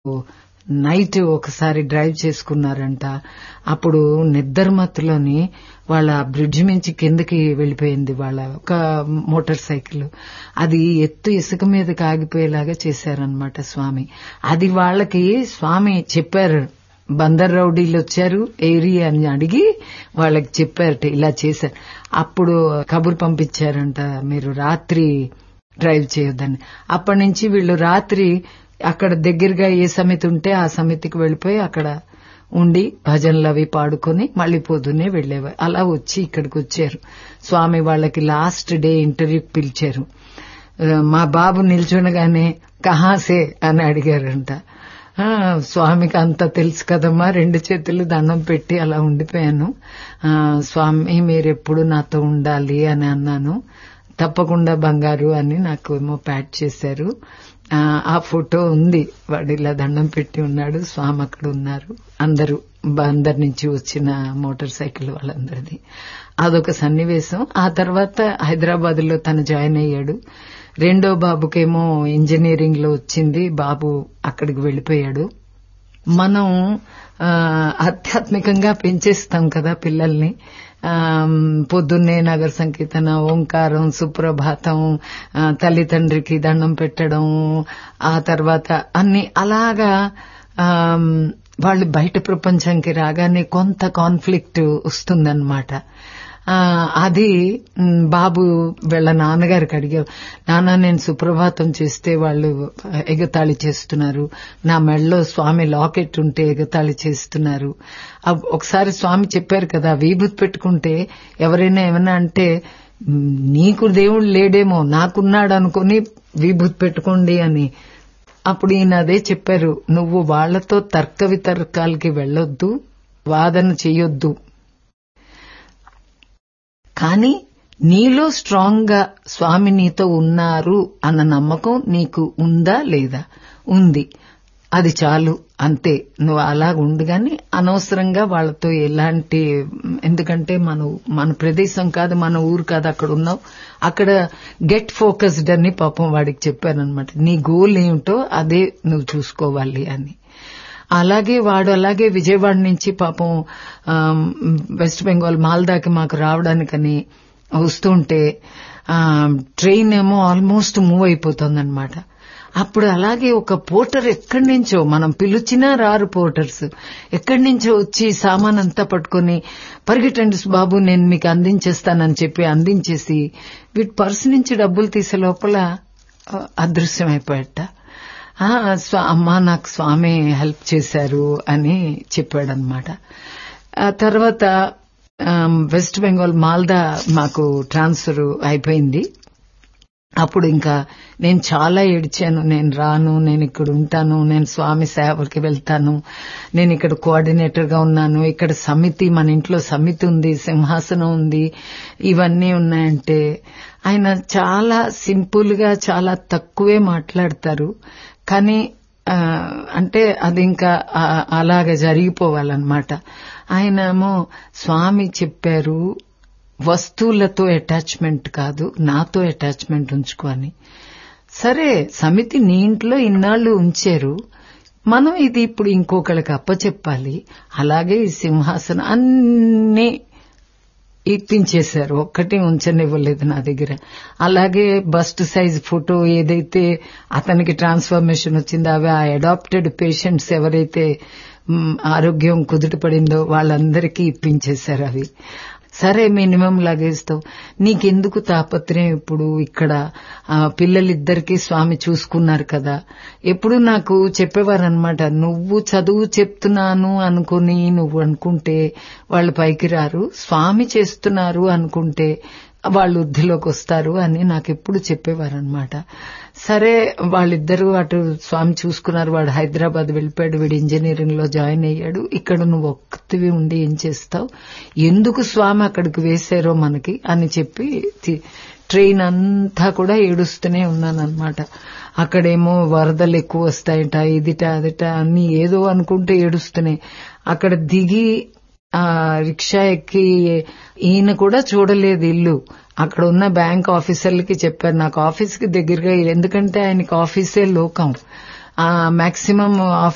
night ఒకసారి drive చేసుకున్నారంట అప్పుడు నిద్రమత్తులోని వాళ్ళ బ్రిడ్జ్ నుంచి కిందకి వెళ్ళిపోయింది వాళ్ళ ఒక మోటార్ సైకిల్ అది ఎత్తు ఇసుక మీదకి ఆగిపోయేలాగా చేశారనమాట స్వామి అది వాళ్ళకి స్వామి చెప్పారు బందర్ రౌడీలు వచ్చారు ఏరియా అని అడిగి వాళ్ళకి చెప్పారట ఇలా చేశారు అప్పుడు కబురు పంపించారంట మీరు రాత్రి డ్రైవ్ చేయొద్దని అప్పటి నుంచి వీళ్ళు రాత్రి అక్కడ దగ్గరగా ఏ సమితి ఉంటే ఆ సమితికి వెళ్ళిపోయి అక్కడ ఉండి భజనలు అవి పాడుకొని మళ్ళీ పొద్దున్నే వెళ్లేవారు అలా వచ్చి ఇక్కడికి వచ్చారు స్వామి వాళ్ళకి లాస్ట్ డే ఇంటర్వ్యూకి పిలిచారు మా బాబు నిల్చునగానే కహాసే అని అడిగారంట స్వామికి అంత తెలుసు కదమ్మా రెండు చేతులు దండం పెట్టి అలా ఉండిపోయాను స్వామి మీరెప్పుడు నాతో ఉండాలి అని అన్నాను తప్పకుండా బంగారు అని నాకు ఏమో ప్యాట్ చేశారు ఆ ఫోటో ఉంది వాడు ఇలా దండం పెట్టి ఉన్నాడు స్వామి అక్కడ ఉన్నారు అందరూ అందరి నుంచి వచ్చిన మోటార్ సైకిల్ వాళ్ళందరిది అదొక సన్నివేశం ఆ తర్వాత హైదరాబాద్ లో తను జాయిన్ అయ్యాడు రెండో బాబుకేమో ఇంజనీరింగ్ లో వచ్చింది బాబు అక్కడికి వెళ్లిపోయాడు మనం ఆధ్యాత్మికంగా పెంచేస్తాం కదా పిల్లల్ని పొద్దున్నే నగర సంకీర్తన ఓంకారం సుప్రభాతం తల్లిదండ్రికి దండం పెట్టడం ఆ తర్వాత అన్ని అలాగా వాళ్ళు బయట ప్రపంచంకి రాగానే కొంత కాన్ఫ్లిక్ట్ వస్తుందన్నమాట అది బాబు వీళ్ళ నాన్నగారికి అడిగారు నాన్న నేను సుప్రభాతం చేస్తే వాళ్ళు ఎగతాళి చేస్తున్నారు నా మెడలో స్వామి లాకెట్ ఉంటే ఎగతాళి చేస్తున్నారు ఒకసారి స్వామి చెప్పారు కదా విభూతి పెట్టుకుంటే ఎవరైనా ఏమన్నా అంటే నీకు దేవుడు లేడేమో నాకున్నాడు అనుకుని విభూతి పెట్టుకోండి అని అప్పుడు ఈయన అదే చెప్పారు నువ్వు వాళ్లతో తర్క వితర్కాలకి వెళ్లొద్దు వాదన చెయ్యొద్దు కానీ నీలో స్ట్రాంగ్ గా స్వామి నీతో ఉన్నారు అన్న నమ్మకం నీకు ఉందా లేదా ఉంది అది చాలు అంతే నువ్వు అలా ఉండగాని అనవసరంగా వాళ్ళతో ఎలాంటి ఎందుకంటే మన మన ప్రదేశం కాదు మన ఊరు కాదు అక్కడ ఉన్నావు అక్కడ గెట్ ఫోకస్డ్ అని పాపం వాడికి చెప్పానమాట నీ గోల్ ఏమిటో అదే నువ్వు చూసుకోవాలి అని అలాగే వాడు అలాగే విజయవాడ నుంచి పాపం వెస్ట్ బెంగాల్ మాల్దాకి మాకు రావడానికని వస్తుంటే ట్రైన్ ఏమో ఆల్మోస్ట్ మూవ్ అయిపోతుందన్నమాట అప్పుడు అలాగే ఒక పోర్టర్ ఎక్కడి నుంచో మనం పిలిచినా రారు పోర్టర్స్ ఎక్కడి నుంచో వచ్చి సామాన్ అంతా పట్టుకుని పరిగెట్టండి బాబు నేను మీకు అందించేస్తానని చెప్పి అందించేసి వీటి పర్సు నుంచి డబ్బులు తీసే లోపల అదృశ్యమైపోయట అమ్మా నాకు స్వామి హెల్ప్ చేశారు అని చెప్పాడనమాట ఆ తర్వాత వెస్ట్ బెంగాల్ మాల్దా మాకు ట్రాన్స్ఫర్ అయిపోయింది అప్పుడు ఇంకా నేను చాలా ఏడ్చాను నేను రాను నేను ఇక్కడ ఉంటాను నేను స్వామి సేవకి వెళ్తాను నేను ఇక్కడ కోఆర్డినేటర్ గా ఉన్నాను ఇక్కడ సమితి మన ఇంట్లో సమితి ఉంది సింహాసనం ఉంది ఇవన్నీ ఉన్నాయంటే ఆయన చాలా సింపుల్ గా చాలా తక్కువే మాట్లాడతారు కానీ అంటే అది ఇంకా అలాగ జరిగిపోవాలన్నమాట ఆయనేమో స్వామి చెప్పారు వస్తువులతో అటాచ్మెంట్ కాదు నాతో అటాచ్మెంట్ ఉంచుకోని సరే సమితి నీ ఇంట్లో ఇన్నాళ్లు ఉంచారు మనం ఇది ఇప్పుడు ఇంకొకళ్ళకి అప్పచెప్పాలి అలాగే ఈ సింహాసనం అన్ని ఇప్పించేశారు ఒక్కటి ఉంచనివ్వలేదు నా దగ్గర అలాగే బస్ట్ సైజ్ ఫోటో ఏదైతే అతనికి ట్రాన్స్ఫర్మేషన్ వచ్చిందో అవి ఆ అడాప్టెడ్ పేషెంట్స్ ఎవరైతే ఆరోగ్యం కుదుటపడిందో వాళ్ళందరికీ ఇప్పించేశారు అవి సరే మినిమం లాగేస్తావు నీకెందుకు తాపత్రయం ఇప్పుడు ఇక్కడ పిల్లలిద్దరికీ స్వామి చూసుకున్నారు కదా ఎప్పుడు నాకు చెప్పేవారనమాట నువ్వు చదువు చెప్తున్నాను అనుకుని నువ్వు అనుకుంటే వాళ్ళు పైకి రారు స్వామి చేస్తున్నారు అనుకుంటే వాళ్ళు వృద్ధిలోకి వస్తారు అని నాకు ఎప్పుడు చెప్పేవారనమాట సరే వాళ్ళిద్దరూ అటు స్వామి చూసుకున్నారు వాడు హైదరాబాద్ వెళ్ళిపోయాడు వీడు ఇంజనీరింగ్ లో జాయిన్ అయ్యాడు ఇక్కడ నువ్వు ఒక్కతివి ఉండి ఏం చేస్తావు ఎందుకు స్వామి అక్కడికి వేశారో మనకి అని చెప్పి ట్రైన్ అంతా కూడా ఏడుస్తూనే ఉన్నానన్నమాట అక్కడేమో వరదలు ఎక్కువ వస్తాయట ఇదిట అదిట అన్ని ఏదో అనుకుంటే ఏడుస్తున్నాయి అక్కడ దిగి ఆ రిక్షా ఎక్కి ఈయన కూడా చూడలేదు ఇల్లు అక్కడ ఉన్న బ్యాంక్ ఆఫీసర్లకి చెప్పారు నాకు ఆఫీస్ కి దగ్గరగా ఎందుకంటే ఆయనకి ఆఫీసే లోకం మాక్సిమం